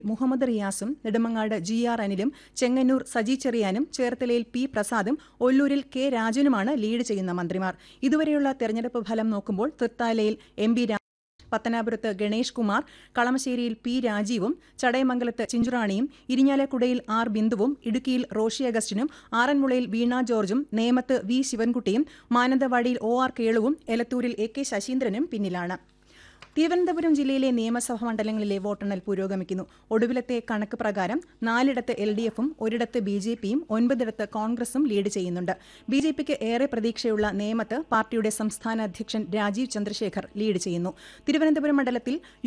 മുഹമ്മദ് റിയാസും നെടുമങ്ങാട് G R അനിലും ചെങ്ങന്നൂർ സജി ചെറിയാനും ചേർത്തലയിൽ പി പ്രസാദും ഒല്ലൂരിൽ കെ രാജനുമാണ് ലീഡ് ചെയ്യുന്ന മന്ത്രിമാർ ഇതുവരെയുള്ള തെരഞ്ഞെടുപ്പ് ഫലം നോക്കുമ്പോൾ തൃത്താലയിൽ എം ബി പത്തനാപുരത്ത് ഗണേഷ് കുമാർ കളമശ്ശേരിയിൽ പി രാജീവും ചടയമംഗലത്ത് ചിഞ്ചുറാണിയും ഇരിഞ്ഞാലക്കുടയിൽ ആർ ബിന്ദുവും ഇടുക്കിയിൽ റോഷി അഗസ്റ്റിനും ആറന്മുളയിൽ വീണ ജോർജും നേമത്ത് വി ശിവൻകുട്ടിയും മാനന്തവാടിയിൽ ഒ ആർ കേളുവും എലത്തൂരിൽ എ കെ ശശീന്ദ്രനും പിന്നിലാണ് തിരുവനന്തപുരം ജില്ലയിലെ നിയമസഭാ മണ്ഡലങ്ങളിലെ വോട്ടെണ്ണൽ പുരോഗമിക്കുന്നു ഒടുവിലത്തെ കണക്ക് പ്രകാരം നാലിടത്ത് എൽ ഡി എഫും ഒരിടത്ത് ബി ജെ പിയും ഒൻപതിടത്ത് കോൺഗ്രസും ലീഡ് ചെയ്യുന്നുണ്ട് ബി ജെ പിക്ക് ഏറെ പ്രതീക്ഷയുള്ള നേമത്ത് പാർട്ടിയുടെ സംസ്ഥാന അധ്യക്ഷൻ രാജീവ് ചന്ദ്രശേഖർ ലീഡ് ചെയ്യുന്നു തിരുവനന്തപുരം മണ്ഡലത്തിൽ